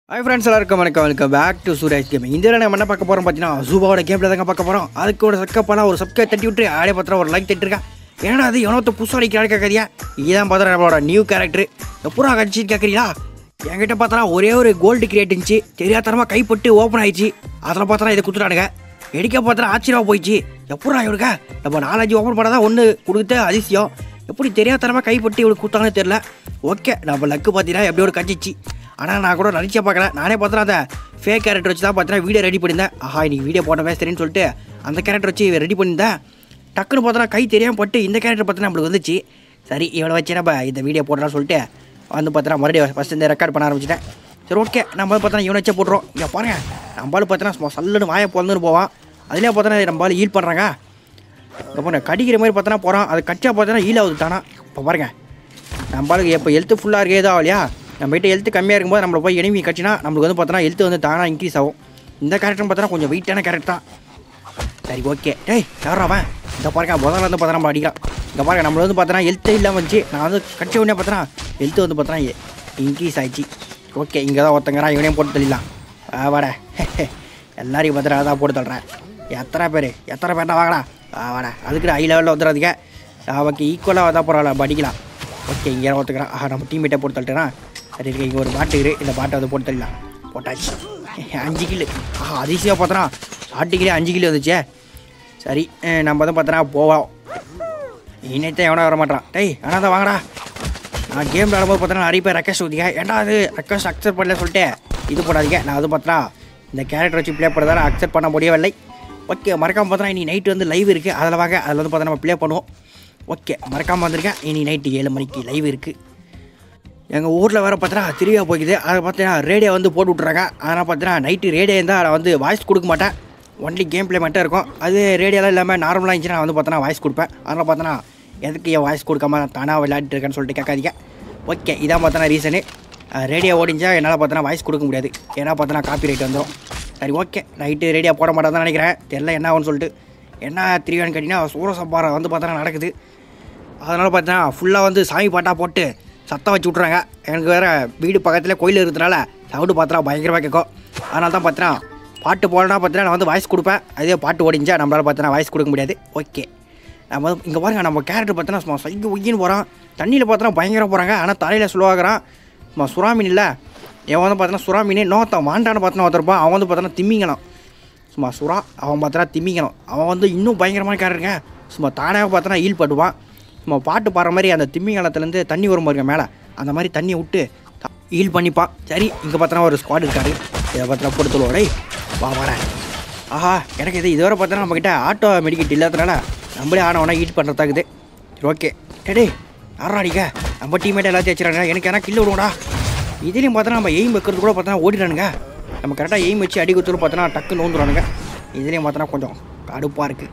hi friends எல்லாருக்கும் வணக்கம் welcome back to Suraj game இந்த தடவை நம்ம என்ன பார்க்க போகிறோம் பார்த்தீங்கன்னா ஜூபாவோட கேமில் தாங்க பார்க்க போகிறோம் அதுக்கு ஒரு சக்கப்பெல்லாம் ஒரு சப்ஸ்கிரைப் தட்டி விட்டு ஆடே பத்திரம் ஒரு லைக் தட்டிருக்கேன் ஏன்னா அது எவனோத்த புதுசாக அடிக்கிறாரு கேட்குறியா இதான் பார்த்தா நம்மளோட நியூ கேரக்டர் எப்பூரா கடிச்சு கேட்குறீங்களா என்கிட்ட பார்த்தா ஒரே ஒரு கோல்டு கிரியேட் இருந்துச்சு தெரியாதனமாக கைப்பட்டு ஓப்பன் ஆயிடுச்சு அதில் பார்த்தா இதை குத்துட்டானுங்க எடிக்க பார்த்தா ஆச்சரியமாக போயிடுச்சு எப்படா இவனுக்க நம்ம நாலஞ்சு ஓப்பன் பண்ணாதான் ஒன்று கொடுத்து அதிசயம் எப்படி தெரியாதனமாக கைப்பட்டு இவனுக்கு கொடுத்தாங்கன்னு தெரில ஓகே நம்ம லக்கு பார்த்தீங்கன்னா எப்படியோ ஒரு கட்சிச்சு ஆனால் நான் கூட நினச்சே பார்க்கல நானே பார்த்தா அந்த ஃபேக் கேரக்டர் வச்சு தான் பார்த்தீங்கன்னா வீடியோ ரெடி பண்ணியிருந்தேன் ஆஹா இன்னைக்கு வீடியோ போட்டவே சரின்னு சொல்லிட்டு அந்த கேரக்டர் வச்சு ரெடி பண்ணியிருந்தேன் டக்குன்னு பார்த்தா கை தெரியாமல் பட்டு இந்த கேரக்டர் பார்த்தீங்கன்னா நம்மளுக்கு வந்துச்சு சரி இவனை வச்சு நம்ம இந்த வீடியோ போடலாம்னு சொல்லிட்டு வந்து பார்த்தா மறுபடியும் ஃபஸ்ட் இந்த ரெக்கார்ட் பண்ண ஆரம்பிச்சிட்டேன் சரி ஓகே நம்ம பார்த்தா இவனை வச்சே போட்டுரும் இங்கே பாருங்க நம்மளால பார்த்தீங்கன்னா சும்மா சல்லுன்னு வாயை பிறந்துன்னு போவான் அதுலேயே பார்த்தோன்னா நம்மளால ஈல் பண்ணுறாங்க அப்புறம் கடிக்கிற மாதிரி பார்த்தோன்னா போகிறான் அது கச்சா பார்த்தோன்னா ஈல் ஆகுது தானா இப்போ பாருங்க நம்மளுக்கு எப்போ ஹெல்த்து ஃபுல்லாக இருக்கு ஏதோ இல்லையா நம்ம கிட்ட ஹெல்த் கம்மியாக இருக்கும்போது நம்மளை போய் எனிமி கட்சினா நம்மளுக்கு வந்து பார்த்தோன்னா ஹெல்த் வந்து தானாக இன்க்ரீஸ் ஆகும் இந்த கேரக்டர் பார்த்தோன்னா கொஞ்சம் வெயிட்டான கேரக்டர் தான் சரி ஓகே டேய் யாரா அவன் இந்த பாருங்க முதல்ல வந்து பார்த்தா நம்ம அடிக்கிறான் இந்த பாருங்க நம்மள வந்து பார்த்தோன்னா ஹெல்த்தே இல்லாமல் வந்துச்சு நான் வந்து கட்ச உடனே பார்த்தோன்னா ஹெல்த் வந்து பார்த்தோன்னா இன்க்ரீஸ் ஆயிடுச்சு ஓகே இங்கே தான் ஒருத்தங்கிறான் இவனையும் போட்டு தள்ளிடலாம் ஆ வாட எல்லாரையும் பார்த்தா அதான் போட்டு தள்ளுறேன் எத்தனை பேர் எத்தனை பேர்னா வாங்கடா ஆ வாட அதுக்கு ஹை லெவலில் வந்துடாதீங்க அவனுக்கு ஈக்குவலாக வந்தால் பரவாயில்ல படிக்கலாம் ஓகே இங்கே ஒருத்தக்கிறான் ஆஹா நம்ம டீம்மேட்டை போட்டு தள்ளிட்டேனா சரி இருக்கு இங்கே ஒரு பாட்டு இரு இந்த பாட்டை வந்து போட்டு தள்ளலாம் போட்டாச்சு அஞ்சு கிலோ ஆஹா அதிசயம் பார்த்தோன்னா ஸ்டார்டிங்லேயே அஞ்சு கிலோ வந்துச்சே சரி அஹ் நம்ம வந்து பார்த்தோன்னா போவோம் இன்னைத்தான் எவனா வர மாட்டான் டேய் ஆனால் தான் வாங்கடா நான் கேம் விளாடும்போது பார்த்தோன்னா நிறைய பேர் ரெக்வஸ்ட் ஊதிங்க ஏன்டா அது ரெக்வஸ்ட் அக்செப்ட் பண்ணல சொல்லிட்டு இது போடாதீங்க நான் அது பார்த்தா இந்த கேரக்டர் வச்சு ப்ளே பண்ணுறதால அக்செப்ட் பண்ண முடியவில்லை ஓகே மறக்காம பார்த்தா இனி நைட்டு வந்து லைவ் இருக்குது அதில் வாங்க அதில் வந்து பார்த்தா நம்ம ப்ளே பண்ணுவோம் ஓகே மறக்காமல் வந்திருக்கேன் இனி நைட்டு ஏழு மணிக்கு லைவ் இருக்குது எங்கள் ஊரில் வேறு பார்த்தீங்கன்னா திருவிழா போய்க்குது அதை பார்த்தீங்கன்னா ரேடியோ வந்து போட்டு விட்றாங்க அதனால் பார்த்தீங்கன்னா நைட்டு ரேடியோ இருந்தால் நான் வந்து வாய்ஸ் கொடுக்க மாட்டேன் ஒன்லி கேம் ப்ளே மட்டும் இருக்கும் அது ரேடியோலாம் இல்லாமல் நார்மலாக இருந்துச்சுன்னா நான் வந்து பார்த்தோன்னா வாய்ஸ் கொடுப்பேன் அதனால் பார்த்தோன்னா எதுக்கு என் வாய்ஸ் கொடுக்காம நான் தானாக விளையாடிட்டு இருக்கேன்னு சொல்லிட்டு கேட்காதீங்க ஓகே இதான் பார்த்தோன்னா ரீசனு ரேடியோ ஓடிஞ்சா என்னால் பார்த்தோன்னா வாய்ஸ் கொடுக்க முடியாது ஏன்னா பார்த்தோன்னா காப்பி ரைட் வந்துடும் சரி ஓகே நைட்டு ரேடியோ போட மாட்டேன் நினைக்கிறேன் தெரில என்ன ஆகும்னு சொல்லிட்டு என்ன திருவிழான்னு கேட்டிங்கன்னா சூரசம்பாரம் வந்து பார்த்தோன்னா நடக்குது அதனால் பார்த்தீங்கன்னா ஃபுல்லாக வந்து சாமி பாட்டாக போட்டு சத்தம் வச்சு விட்றாங்க எனக்கு வேறு வீடு பக்கத்தில் கோயில் இருக்கிறதுனால சவுண்டு பார்த்தா பயங்கரமாக கேட்கும் அதனால தான் பார்த்தீங்கன்னா பாட்டு போடனா பார்த்தீங்கன்னா நான் வந்து வாய்ஸ் கொடுப்பேன் அதே பாட்டு ஓடிஞ்சா நம்மளால் பார்த்தீங்கன்னா வாய்ஸ் கொடுக்க முடியாது ஓகே நம்ம வந்து இங்கே பாருங்க நம்ம கேரக்டர் பார்த்தீங்கன்னா சும்மா சைக்கு ஒய்யின்னு போகிறான் தண்ணியில் பார்த்தோன்னா பயங்கரம் போகிறாங்க ஆனால் தலையில் சுலவாகிறான் சும்மா சுறா மீன் இல்லை இவன் வந்து பார்த்தீங்கன்னா சுறா மீன் இன்னொருத்தன் வாண்டான்னு பார்த்தோன்னா ஒருத்தருப்பான் அவன் வந்து பார்த்தோன்னா திமிங்கலாம் சும்மா சுறா அவன் பார்த்தா திமிங்கணும் அவன் வந்து இன்னும் பயங்கரமான கேரக்டருங்க சும்மா தானாக பார்த்தோன்னா ஈல் பட்டுவான் சும்மா பாட்டு பாடுற மாதிரி அந்த திமிங்கலத்துலேருந்து தண்ணி வரும் பாருங்க மேலே அந்த மாதிரி தண்ணியை விட்டு த- ஈல் பண்ணிப்பான் சரி இங்கே பார்த்தோன்னா ஒரு ஸ்குவாட் இருக்காரு இதை பார்த்தா போட்டு சொல்லுவோம் டேய் வா வரேன் ஆஹா எனக்கு இது இதுவரை பார்த்தோன்னா நம்மக்கிட்ட ஆட்டோ மெடிக்கெட் இல்லாதனால நம்மளே ஆனவனா ஈட் பண்ணுறதாக்குது சரி ஓகே டேடே யாரா அடிக்க நம்ம டீம்மேட் எல்லாத்தையும் வச்சுறாங்க எனக்கு ஏன்னா கில்லு விடுவோடா இதுலேயும் பார்த்தோன்னா நம்ம எய்ம் வைக்கிறது கூட பார்த்தோன்னா ஓடிடானுங்க நம்ம கரெக்டாக எய்ம் வச்சு அடி கொடுத்துட்டு பார்த்தோன்னா டக்குன்னு நோந்துடுவானுங்க இதுலேயும் பார்த்தோன்னா கொஞ்சம் கடுப்பாக இருக்குது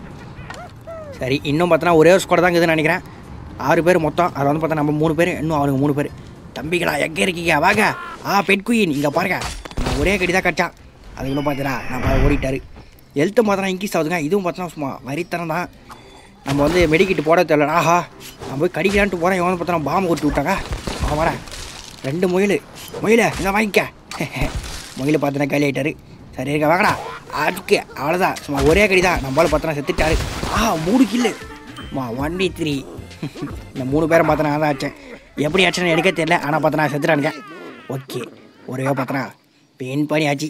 சரி இன்னும் பார்த்தோன்னா ஒரே ஒரு ஸ்குவாட் தான் இருக்குதுன்னு நினைக்கிறேன் ஆறு பேர் மொத்தம் அதில் வந்து பார்த்தா நம்ம மூணு பேர் இன்னும் அவனுக்கு மூணு பேர் தம்பிகளா எங்கே இருக்கீங்க வாங்க ஆ பெட் குயின் இங்கே பாருங்க நான் ஒரே கடி தான் கடிச்சான் அது இன்னும் பார்த்தீங்களா நம்ம ஓடிட்டாரு ஹெல்த்து பார்த்தா இன்க்ரீஸ் ஆகுதுங்க இதுவும் பார்த்தோன்னா சும்மா வரித்தனம் தான் நம்ம வந்து மெடிக்கிட்டு போட தெரியல ஆஹா நான் போய் கடிக்கலான்ட்டு போகிறேன் இவன் பார்த்தா பாம்பு கொட்டி விட்டாங்க ஆ வரேன் ரெண்டு முயல் முயல இதை வாங்கிக்க முயல் பார்த்தோன்னா காலி ஆகிட்டாரு சரி இருக்க வாங்கடா அதுக்கு அவ்வளோதான் சும்மா ஒரே கடி தான் நம்மளால பார்த்தோன்னா செத்துட்டாரு ஆ மூணு கில்லு மா ஒன் பி த்ரீ இந்த மூணு பேரும் பார்த்தோன்னா நான் தான் ஆச்சேன் எப்படி ஆச்சுன்னு எனக்கே தெரியல ஆனால் பார்த்தோன்னா செத்துட்டானுங்க ஓகே ஒரே பார்த்தோன்னா பெயின் பண்ணி ஆச்சு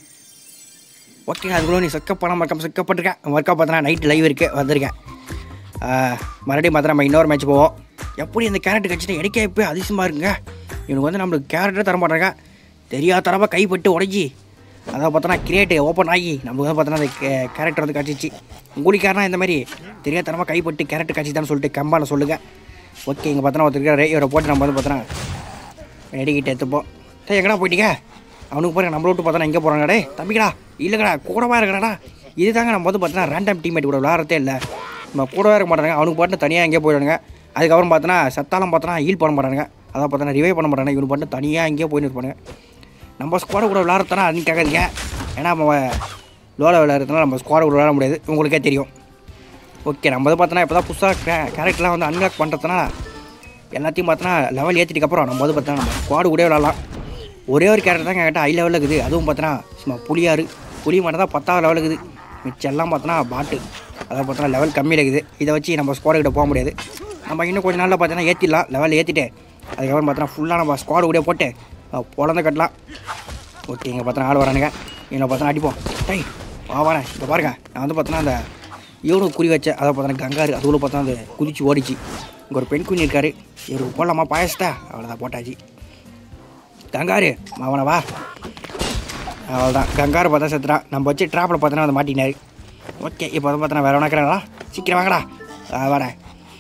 ஓகே அதுக்குள்ள நீ செக்கப் பண்ண மறக்காம செக்கப் பண்ணிருக்கேன் ஒர்க்கப் பார்த்தோன்னா நைட் லைவ் இருக்குது வந்திருக்கேன் ஆஹ், மறுபடியும் பார்த்தா நம்ம இன்னொரு மேட்ச் போவோம் எப்படி இந்த கேரக்டர் கட்சிட்டு எனக்கே இப்போ அதிசயமாக இருக்குங்க இவனுக்கு வந்து நம்மளுக்கு கேரக்டரே தர மாட்டாங்க தெரியாத தரமாக கைப்பட்டு உடஞ்சி அதான் பார்த்தோன்னா கிரியேட் ஓப்பன் ஆகி நமக்கு வந்து பார்த்தோன்னா அந்த கேரக்டர் வந்து கட்சிச்சு உங்களுக்கு யாருனா இந்த மாதிரி தெரியாத தரமாக கைப்பட்டு கேரக்டர் கட்சிதான்னு சொல்லிட்டு கம்பால சொல்லுங்கள் ஓகே இங்கே பார்த்தோன்னா ஒருத்தர் இருக்காரு இவரை போட்டு நம்ம வந்து பார்த்தோன்னா ரெடிக்கிட்டு எடுத்துப்போம் டேய் எங்கடா போயிட்டீங்க அவனுக்கு பாருங்க நம்மள விட்டு பார்த்தா எங்கே போகிறாங்க டே தம்பிக்கடா இல்லைக்கடா கூடவா இருக்கடா இது தாங்க நம்ம வந்து பார்த்தோன்னா ரேண்டம் டீம்மேட் கூட விளாட்றதே இல்லை நம்ம கூடவே இருக்க மாட்டாங்க அவனுக்கு பாட்டு தனியாக எங்கேயோ போயிடுவாங்க அதுக்கப்புறம் பார்த்தோன்னா சத்தாலம் பார்த்தோன்னா ஹீல் பண்ண மாட்டாங்க அதான் பார்த்தோன்னா ரிவைவ் பண்ண மாட்டாங்க இவனு பாட்டு தனியாக எங்கேயோ போயின்னு இருப்பானுங்க நம்ம ஸ்குவாட கூட விளாட்றதுனா அதுன்னு கேட்காதீங்க ஏன்னா நம்ம லோல விளையாடுறதுனால நம்ம ஸ்குவாட கூட விளையாட முடியாது உங்களுக்கே தெரியும் ஓகே நம்ம வந்து பார்த்தோன்னா இப்போ தான் புதுசாக கே கேரக்டர்லாம் வந்து அன்லாக் பண்ணுறதுனால எல்லாத்தையும் பார்த்தோன்னா லெவல் ஏற்றிட்டுக்கப்புறம் நம்ம வந்து பார்த்தோன்னா நம்ம ஸ்குவாடு கூட விளாட்லாம் ஒரே ஒரு கேரக்டர் தான் கேட்டால் ஹை லெவலில் இருக்குது அதுவும் பார்த்தோன்னா சும்மா புளியாறு புளி மட்டும் தான் பத்தாவது லெவலில் இருக்குது மிச்சம் எல்லாம் பார்த்தோன்னா பாட்டு அதை பார்த்தோன்னா லெவல் கம்மியில் இருக்குது இதை வச்சு நம்ம ஸ்குவாடு கிட்ட போக முடியாது நம்ம இன்னும் கொஞ்ச நாளில் பார்த்தோன்னா ஏற்றிடலாம் லெவல் ஏற்றிட்டு அதுக்கப்புறம் பார்த்தோன்னா ஃபுல்லாக நம்ம ஸ்குவாடு கூட போட்டு அஹ், பொழந்து கட்டலாம் ஓகே இங்கே பார்த்தோன்னா ஆள் வரானுங்க இவனை பார்த்தோன்னா அடிப்போம் டேய் வா வரேன் இங்கே பாருங்க நான் வந்து பார்த்தோன்னா அந்த இவனுக்கு குறி வச்சேன் அதை பார்த்தோன்னா கங்காரு அதுக்குள்ள பார்த்தா அந்த குதிச்சு ஓடிச்சு இங்கே ஒரு பெண் குஞ்சு இருக்காரு இவருக்கு போடலாமா பாயசத்தா அவ்வளோதான் போட்டாச்சு கங்காரு அவனை வா அவ்வளோதான் கங்காரு பார்த்தா செத்துறான் நம்ம வச்சு ட்ராப்பில் பார்த்தோன்னா வந்து மாட்டினாரு ஓகே இப்போ வந்து பார்த்தோன்னா வேறு ஒன்றாக்கிறாங்களா சீக்கிரம் வாங்கடா ஆ, வரேன்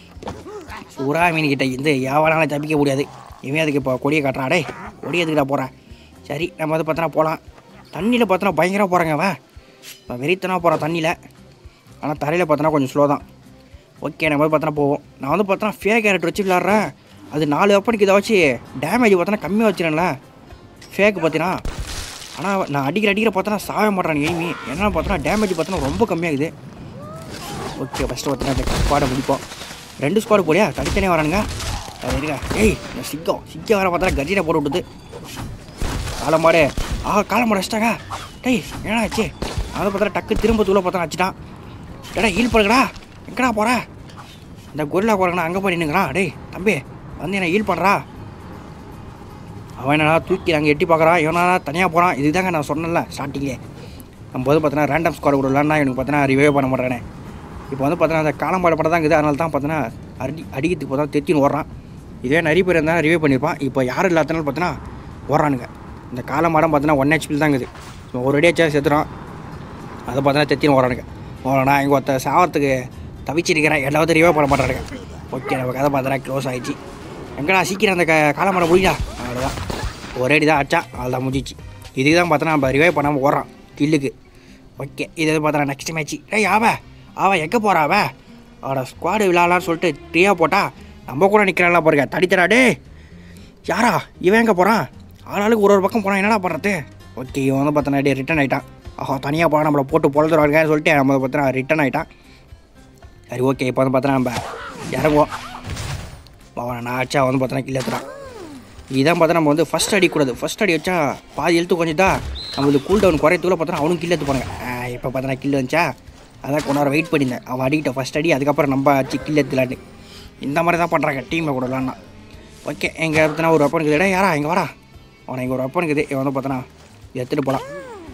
சூறா மீன் கிட்ட இந்த யாவனால தப்பிக்க முடியாது இவன் அதுக்கு இப்போ கொடியை காட்டுறான் டேய் கொடி எதுக்குடா போகிறேன் சரி நம்ம வந்து பார்த்தோன்னா போகலாம் தண்ணியில் பார்த்தோன்னா பயங்கரமாக போகிறாங்க அவன் இப்போ வெறித்தனாக போகிறான் தண்ணியில் ஆனால் தரையில் பார்த்தோன்னா கொஞ்சம் ஸ்லோ தான் ஓகே நம்ம வந்து பார்த்தோன்னா போவோம் நான் வந்து பார்த்தோன்னா ஃபேக் கேரக்டர் வச்சு விளாட்றேன் அது நாலு வெப்பனுக்கு இதை வச்சு டேமேஜ் பார்த்தோன்னா கம்மியாக வச்சுருந்தேன்ல ஃபேக் பார்த்தீங்கன்னா ஆனால் நான் அடிக்கிற அடிக்கிற பார்த்தோன்னா சாக மாட்டேறான் எய்மி என்னென்னு பார்த்தோன்னா டேமேஜ் பார்த்தோன்னா ரொம்ப கம்மியாகுது ஓகே ஃபஸ்ட்டு பார்த்தோன்னா இந்த ஸ்குவாடை முடிப்போம் ரெண்டு ஸ்குவாடு போலியா தனித்தனியாக வரானுங்க அது இருக்கா ஏய் இந்த சிக்கம் சிக்கம் வர பார்த்தா கஜினை போட்டு விட்டுது காலமாடு ஆஹா காலமாடு வச்சிட்டாங்க டேய் என்னடா ஆச்சு அதை பார்த்தா டக்கு திரும்ப தூள பார்த்தா வச்சுட்டான் டேடா ஹீல் பண்ணுங்கடா எங்கடா போற இந்த கொரில்லா குரங்கண்ணா அங்கே போய் நின்னுங்கிறான் டேய் தம்பி வந்து என்ன ஹீல் பண்ணுறா அவன் என்னடா தூக்கி அங்கே எட்டி பார்க்குறான் இவனா தனியாக போகிறான் இதுதாங்க நான் சொன்னேன்ல ஸ்டார்டிங்லே நம்ம வந்து பார்த்தோன்னா ரேண்டம் ஸ்குவாட் விடலான்னா எனக்கு பார்த்தோன்னா ரிவே பண்ண மாட்டேறானே இப்போ வந்து பார்த்தோன்னா அந்த காலம்பாடு படம் தான் இருக்குது அதனால தான் பார்த்தோன்னா அடி அடிக்கிறதுக்கு பார்த்தா தெத்தின்னு ஓடுறான் இதே நிறைய பேர் இருந்தால் ரிவே பண்ணியிருப்பான் இப்போ யாரும் இல்லாதனால பார்த்தோன்னா ஓடுறானுங்க இந்த காலமாடம் பார்த்தோன்னா ஒன் ஹெச்பியில் தான் இருக்குது ஸோ ஒரு அடியாக செத்துறான் அதை பார்த்தோன்னா தெத்தின்னு ஓடுறானுங்க ஓடனா இங்கே ஒருத்த சாவத்துக்கு தவிச்சிருக்கிறேன் எல்லாத்தையும் ரிவே பண்ண மாட்டானுங்க ஓகே நம்ம கதை பார்த்தோன்னா க்ளோஸ் ஆயிடுச்சு எங்கடா சீக்கிரம் அந்த க காலமாடம் முடியடா அவ்வளோதான் ஒரே அடி தான் அடிச்சா அவ்வளோதான் முடிஞ்சிச்சு இதுக்கு தான் பார்த்தோன்னா நம்ம ரிவே பண்ணாமல் ஓடுறான் கில்லுக்கு ஓகே இது பார்த்தோன்னா நெக்ஸ்ட் மேட்ச்சு டேய் ஆவ அவன் எங்கே போறா அவ அவட ஸ்குவாடு விளாட்லான்னு சொல்லிட்டு ஃப்ரீயாக போட்டா நம்ம கூட நிற்கிறாங்களா பாருங்க தடித்தரா டேய் யாரா இவன் எங்கே போகிறான் ஆளாளுக்கு ஒரு ஒரு பக்கம் போனால் என்னடா பண்ணுறது ஓகே இவன் வந்து பார்த்தோன்னா டே ரிட்டன் ஆகிட்டான் ஆஹா தனியாக போனால் நம்மளை போட்டு பொழுதுறாங்கன்னு சொல்லிட்டு நம்ம பார்த்தோன்னா ரிட்டன் ஆகிட்டான் சரி ஓகே இப்போ வந்து பார்த்தோன்னா நம்ம இறங்குவோம் அவனை நான் அடிச்சா வந்து பார்த்தோன்னா கில்ல ஏற்றுறான் இதான் பார்த்தா நம்ம வந்து ஃபஸ்ட் அடிக்கூடாது ஃபஸ்ட் அடி வச்சா பாதி எழுத்து கொஞ்சம் நம்மளுக்கு கூல் டவுன் குறையத்துக்குள்ள பார்த்தா அவனும் கில்ல எடுத்து போனாங்க இப்போ பார்த்தா கில் வந்துச்சா அதான் கொஞ்ச நேரம் வெயிட் பண்ணியிருந்தேன் அவன் அடிக்கிட்ட ஃபஸ்ட் அடி அதுக்கப்புறம் நம்ம அடிச்சு கில் எடுத்துலான்னு இந்த மாதிரி தான் பண்ணுறாங்க டீமில் கூட விளாட்னா ஓகே எங்கே பார்த்தனா ஒரு வெப்பன் இருக்குது யாரா இங்கே வாடா அவனை இங்கே ஒரு வெப்பன் இருக்குது இவன் வந்து பார்த்தனா எடுத்துகிட்டு போகலாம்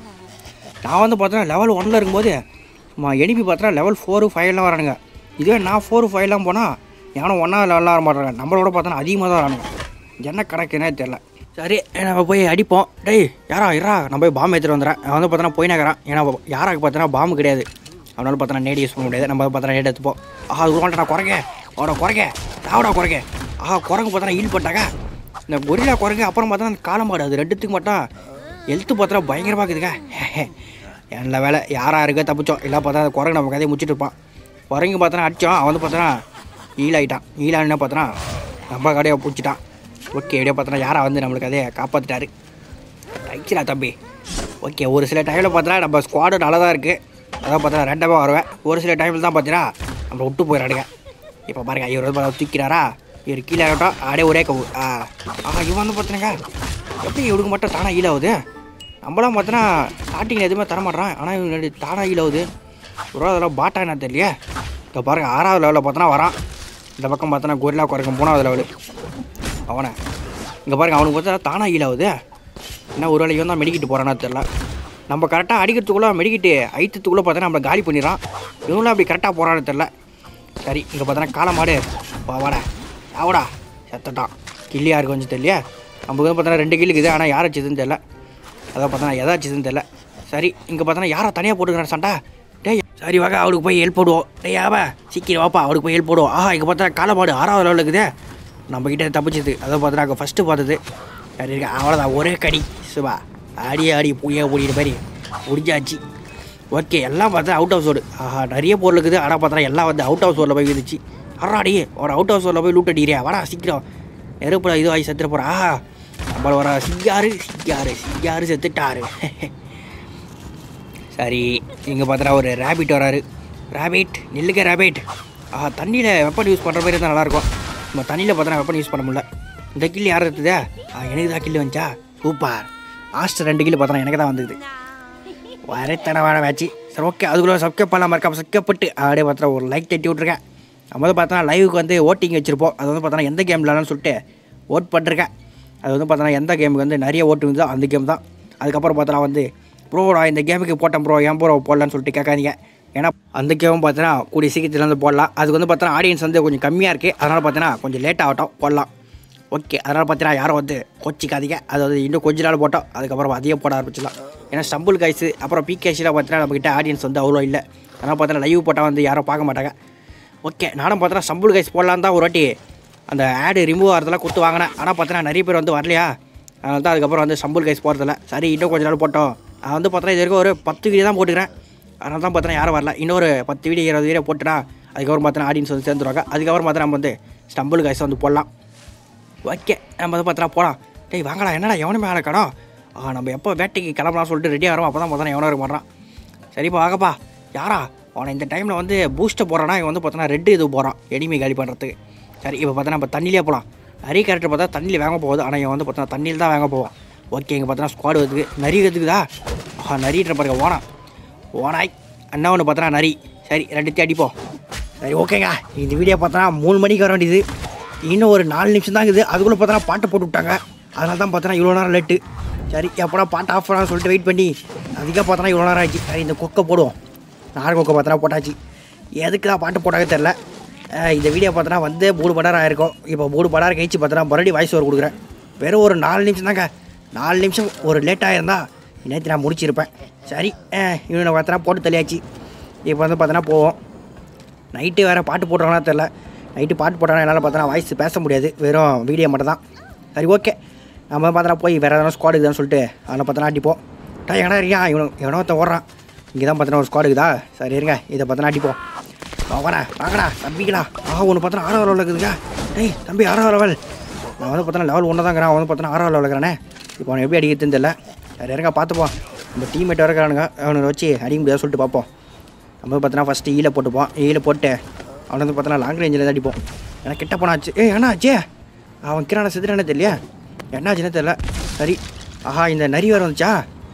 நான் வந்து பார்த்தோன்னா லெவல் ஒன்னில் இருக்கும்போது சும்மா எனிபி பார்த்தா லெவல் ஃபோரு ஃபைவ்லாம் வரானுங்க இதுவே நான் ஃபோர் ஃபைவ்லாம் போனால் யாரும் ஒன்றா லெவலில் வர மாட்டாங்க நம்மளோட பார்த்தோன்னா அதிகமாக தான் வரானுங்க என்ன கணக்குன்னே தெரில சரி நம்ம போய் அடிப்போம் டேய் யாரா இரா நான் போய் பாம்பு எடுத்துகிட்டு வந்துடுறேன் அவன் வந்து பார்த்தோன்னா போய் நகரான் ஏன்னா யாராக்கு பார்த்தோன்னா பாம்பு கிடையாது அவனால பார்த்தோன்னா நேடி யூஸ் பண்ண முடியாது நம்ம பார்த்தோன்னா நேடி எடுத்துப்போம் ஆஹா அது நான் குறைக்க அவட குறைக்க தாவடா குறைக்க ஆஹா குரங்கு பார்த்தோன்னா ஈல் பண்ணிட்டாங்க இந்த கொரிலா குரங்கு அப்புறம் பார்த்தா அந்த காலமாடு அது ரெண்டுத்துக்கு மட்டும் எழுத்து பார்த்தா பயங்கரமாக இருக்குதுங்க நல்ல வேலை யாராக இருக்க தப்பிச்சோம் இல்லை பார்த்தா அந்த குரங்கு நம்ம கதையை முடிச்சுட்டு இருப்பான் குரங்கு பார்த்தோன்னா அடித்தோம் அவன் வந்து பார்த்தோன்னா ஈலாயிட்டான் ஈலான்னு பார்த்தோன்னா நம்ம கடையை பிடிச்சிட்டான் ஓகே எப்படியோ பார்த்தோன்னா யாரா வந்து நம்மளுக்கு கதையை காப்பாற்றிட்டாரு ரைச்சிடா தம்பி ஓகே ஒரு சில டைமில் பார்த்தா நம்ம ஸ்குவாடு நல்லா தான் இருக்குது அதான் பார்த்தா ரெண்டாவே வருவேன் ஒரு சில டைமில் தான் பார்த்தீங்கன்னா நம்ம விட்டு போயிடாடுங்க இப்போ பாருங்க இவர் வந்து பார்த்தா தூக்கிறாரா இவர் கீழே ஆகட்டும் ஆடே ஒரே கவு ஆ ஆஹா இவன் வந்து பார்த்துனுங்க எப்படி இவனுக்கு மட்டும் தானாக ஈழாகுது நம்மளாம் பார்த்தோன்னா ஸ்டார்டிங்கில் எதுவுமே தர மாட்றான் ஆனால் இவங்க தானாக ஈழாகுது ஒரு அதெல்லாம் பாட்டா என்ன தெரியலையே இப்போ பாருங்க ஆறாவது லெவலில் பார்த்தோன்னா வரான் இந்த பக்கம் பார்த்தோன்னா கொரிலா குறைக்கும் மூணாவது லெவலு அவனை இங்கே பாருங்க அவனுக்கு பார்த்தா தானாக ஈழாகுது என்ன ஒரு வேலைக்கு தான் மெடிக்கிட்டு போகிறானா தெரில நம்ம கரெக்டாக அடிக்கிறதுக்குள்ளே மெடிக்கிட்டு ஐத்தத்துக்குள்ளே பார்த்தா நம்மளை காலி பண்ணிடுறான் இவங்களும் அப்படி கரெக்டாக போகிறான்னு தெரில சரி இங்கே பார்த்தோன்னா காலமாடு வா வாடா ஆவடா செத்துட்டான் கில்லியாக இருக்கு கொஞ்சம் தெரியல நமக்கு வந்து பார்த்தோன்னா ரெண்டு கில்லு இருக்குது ஆனால் யாரை வச்சதுன்னு தெரில அதான் பார்த்தோன்னா எதா வச்சதுன்னு தெரில சரி இங்கே பார்த்தோன்னா யாரை தனியாக போட்டுக்கிறான் சண்டா டேய் சரி வாங்க அவளுக்கு போய் ஹெல்ப் போடுவோம் டேய் ஆவா சீக்கிரம் வாப்பா அவளுக்கு போய் ஹெல்ப் போடுவோம் ஆஹா இங்கே பார்த்தா காலமாடு ஆறாவது லெவலில் இருக்குதே நம்ம கிட்ட தப்பிச்சது அதை பார்த்தா அங்கே ஃபஸ்ட்டு பார்த்தது சரி இருக்கா அவ்வளோதான் ஒரே கடி சுபா ஆடி ஆடி புளியா ஓடிட்டு மாதிரி முடிஞ்சாச்சு ஓகே எல்லாம் பார்த்தா அவுட் ஹவுஸ் ஓடு ஆஹா நிறைய பொருள் இருக்குது ஆனால் பார்த்தா எல்லாம் வந்து அவுட் ஹவுஸ் ஓரில் போய் விதிச்சு அறாடி அவட அவுட் ஹவுஸ் ஓரில் போய் லூட் அடிக்கிறியா வாடா சீக்கிரம் நெருப்புல இது ஆகி செத்துட்டு போகிறா ஆஹா நம்மள வர சிங்காரு சிங்காரு சிங்காரு செத்துட்டாரு சரி இங்கே பார்த்தா ஒரு ரேபிட் வராரு ரேபிட் நில்லுங்க ரேபிட் ஆஹா தண்ணியில் வெப்பன் யூஸ் பண்ணுற மாதிரி இருந்தால் நல்லாயிருக்கும் நம்ம தண்ணியில் பார்த்தா வெப்பன் யூஸ் பண்ண முடியல இந்த கில் யார் எடுத்ததா ஆ எனக்கு தான் கில் வந்துச்சா சூப்பர் லாஸ்ட் ரெண்டு கிலோ பார்த்தோன்னா எனக்கு தான் வந்தது வரைத்தனமான மேட்ச்சு சரி ஓகே அதுக்குள்ளே சப்ஸ்கிரைப் பண்ணாமல் இருக்காம சப்ஸ்கிரைப் பண்ணிட்டு அப்படியே பார்த்தா ஒரு லைக் தட்டி விட்ருக்கேன் நம்ம வந்து பார்த்தோன்னா லைவுக்கு வந்து ஓட்டிங் வச்சுருப்போம் அது வந்து பார்த்தோன்னா எந்த கேம் விளாட்லான்னு சொல்லிட்டு ஓட் பண்ணிருக்கேன் அது வந்து பார்த்தோன்னா எந்த கேமுக்கு வந்து நிறைய ஓட்டு இருந்தோ அந்த கேம் தான் அதுக்கப்புறம் பார்த்தோன்னா வந்து ப்ரோ நான் இந்த கேமுக்கு போட்டேன் ப்ரோ ஏன் ப்ரோ போடலான்னு சொல்லிட்டு கேட்காதீங்க ஏன்னா அந்த கேமும் பார்த்தோன்னா கூடிய சீக்கிரத்தில் வந்து போடலாம் அதுக்கு வந்து பார்த்தோன்னா ஆடியன்ஸ் வந்து கொஞ்சம் கம்மியாக இருக்குது அதனால் பார்த்தோன்னா கொஞ்சம் லேட் ஆகட்டும் போடலாம் ஓகே அதனால் பார்த்தீங்கன்னா யாரும் வந்து கோச்சிக்காதீங்க அது வந்து இன்னும் கொஞ்ச நாள் போட்டோம் அதுக்கப்புறம் அதையும் போட ஆரம்பிச்சிடலாம் ஏன்னா ஸ்டம்பிள் கைஸு அப்புறம் பிகேஷில் பார்த்தீங்கன்னா நம்மக்கிட்ட ஆடியன்ஸ் வந்து அவ்வளோ இல்லை அதனால் பார்த்தீங்கன்னா லைவ் போட்டால் வந்து யாரும் பார்க்க மாட்டாங்க ஓகே நானும் பார்த்தீங்கன்னா ஸ்டம்பிள் கைஸ் போடலாம் தான் ஒரு வாட்டி அந்த ஆடு ரிமூவ் ஆகிறதெல்லாம் கொடுத்து வாங்கினேன் ஆனால் பார்த்தீங்கன்னா நிறைய பேர் வந்து வரலையா அதனால தான் அதுக்கப்புறம் வந்து ஸ்டம்பிள் கைஸ் போகிறதில்ல சரி இன்னும் கொஞ்ச நாள் போட்டோம் நான் வந்து பார்த்தீங்கன்னா இது வரைக்கும் ஒரு பத்து வீடியோ தான் போட்டுக்கிறேன் அதனால தான் பார்த்தீங்கன்னா யாரும் வரல இன்னொரு பத்து வீடியோ இருபது வீடியோ போட்டுனா அதுக்கப்புறம் பார்த்தீங்கன்னா ஆடியன்ஸ் வந்து சேர்ந்துருவாங்க அதுக்கப்புறம் பார்த்தா நம்ம வந்து ஸ்டம்பிள் கைஸ் வந்து போடலாம் ஓகே நம்ம வந்து பார்த்தா போகலாம் டேய் வாங்கடா என்னடா எவனுமே மேலே கடா ஆ நம்ம எப்போ வேட்டைக்கு கிளம்பலாம் சொல்லிட்டு ரெடி ஆகிறோம் அப்போ தான் பார்த்தா எவனோ இருக்க மாட்டான் சரிப்பா வாங்கப்பா யாரா அவனை இந்த டைமில் வந்து பூஸ்ட்டை போகிறானா இவன் வந்து பார்த்தோன்னா ரெட்டு இது போகிறான் எனிமி காலி பண்ணுறதுக்கு சரி இப்போ பார்த்தா நம்ம தண்ணியிலே போகலாம் நிறைய கேரக்டர் பார்த்தா தண்ணியில் வாங்க போகுது ஆனால் இவன் வந்து பார்த்தா தண்ணியில் தான் வாங்க போவான் ஓகே இங்கே பார்த்தோன்னா ஸ்குவாடு வருது நரி கற்றுக்குதா ஆ நரின்ற பாருங்க ஓனா ஓனாய் அண்ணா ஒன்று பார்த்தோன்னா நரி சரி ரெண்டுத்தையும் அடிப்போம் சரி ஓகேங்க இந்த வீடியோ பார்த்தோன்னா மூணு மணிக்கு வர வேண்டியது இன்னும் ஒரு நாலு நிமிஷம் தான் இருக்குது அதுக்குள்ளே பார்த்தோன்னா பாட்டை போட்டு விட்டாங்க அதனால தான் பார்த்தோன்னா இவ்வளோ நேரம் லேட்டு சரி எப்படா பாட்டு ஆஃப் பண்ணான்னு சொல்லிட்டு வெயிட் பண்ணி அதிகம் பார்த்தோன்னா இவ்வளோ நேரம் ஆச்சு சரி இந்த கொக்கை போடுவோம் நார் கொக்கை பார்த்தோன்னா போட்டாச்சு எதுக்கு தான் பாட்டு போட்டாங்க தெரில அஹ் இந்த வீடியோ பார்த்தோன்னா வந்து மூணு மணி நேரம் ஆயிருக்கும் இப்போ மூணு மணி நேரம் கழிச்சு பார்த்தோன்னா மறுபடியும் வாய்ஸ் ஓவர் கொடுக்குறேன் வெறும் ஒரு நாலு நிமிஷம் தாங்க நாலு நிமிஷம் ஒரு லேட்டாக இருந்தால் நேற்று நான் முடிச்சிருப்பேன் சரி அஹ் இவனை பார்த்தோன்னா போட்டு தள்ளியாச்சு இப்போ வந்து பார்த்தோன்னா போவோம் நைட்டு வேறு பாட்டு போடுறாங்களா தெரில நைட்டு பாட்டு போட்டாங்கன்னா என்னால் பார்த்தோன்னா வாய்ஸ் பேச முடியாது வெறும் வீடியோ மட்டும் தான் சரி ஓகே நம்ம பார்த்தோன்னா போய் வேறு எதனா ஸ்குவாடு இருக்குதான்னு சொல்லிட்டு அதில் பார்த்தோன்னா அடிப்போம் டா எங்கடா இருக்கியா இவனு எவனோ ஒருத்தன் ஓடுறான் இங்கே தான் பார்த்தோன்னா ஒரு ஸ்குவாடு இருக்குதா சரி இருங்க இதை பார்த்தோன்னா அடிப்போம் வாங்கடா வாங்கடா தம்பிங்களா ஆ ஒன்று பார்த்தோன்னா ஆறாவது லெவலில் இருக்குதுங்க டேய் தம்பி ஆறாவது லெவல் நான் வந்து பார்த்தோன்னா லெவல் ஒன்று தாங்கிறேன் அவன் வந்து பார்த்தோன்னா ஆறாவது லெவலில் இருக்கிறானே இப்போ அவனை எப்படி அடிக்கிறதுன்னு தெரியல சரி இருங்க பார்த்துப்போம் நம்ம டீம்மேட் வரக்கிறானுங்க அவனை வச்சு அடிக்க முடியாது சொல்லிட்டு பார்ப்போம் நம்ம பார்த்தோன்னா ஃபஸ்ட்டு ஈல போட்டுப்போம் ஈல போட்டு அவனை வந்து பார்த்தோன்னா லாங் ரேஞ்சில் தான் அடிப்போம் ஏன்னா கிட்ட போனாச்சு ஏய் என்ன ஆச்சே அவன் கிரான செத்துட்டானே தெரியல என்னாச்சுன்னு தெரியல சரி ஆஹா இந்த நரி வேறு வந்துச்சா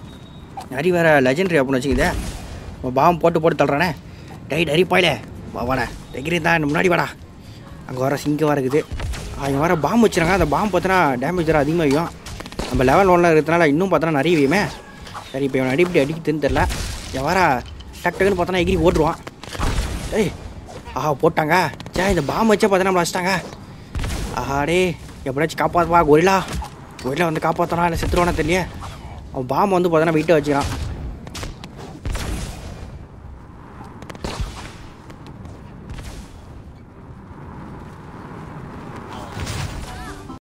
நரி வேறு லெஜெண்டரி அப்படின்னு வச்சுக்குதே அவன் பாம்பு போட்டு போட்டு தள்ளுறானே டை நரி பாயிலே வா வாடா தைரியம் தான் முன்னாடி வாடா அங்கே வர சிங்கம் வர இருக்குது அவங்க வர பாம்பு வச்சுறாங்க அந்த பாம்பு பார்த்தோன்னா டேமேஜ் வர அதிகமாகும் நம்ம லெவல் ஒன்றில் இருக்கிறதுனால இன்னும் பார்த்தோன்னா நிறைய வையுமே சரி இப்போ இவன் அடிப்படி அடிக்குதுன்னு தெரில இவன் வர டக் டக்குன்னு பார்த்தோன்னா எகிரி ஓட்டுருவான் ஏய் ஆஹா போட்டாங்க சே இந்த பாம்பு வச்சா பார்த்தா நம்மளை வச்சிட்டாங்க ஆஹாடே எப்படியாச்சும் காப்பாற்றுவா கொரிலா கொரிலா வந்து காப்பாற்றனா இல்லை செத்துருவானா தெரியல அவன் பாம்பு வந்து பார்த்தோன்னா வீட்டை வச்சுக்கிறான்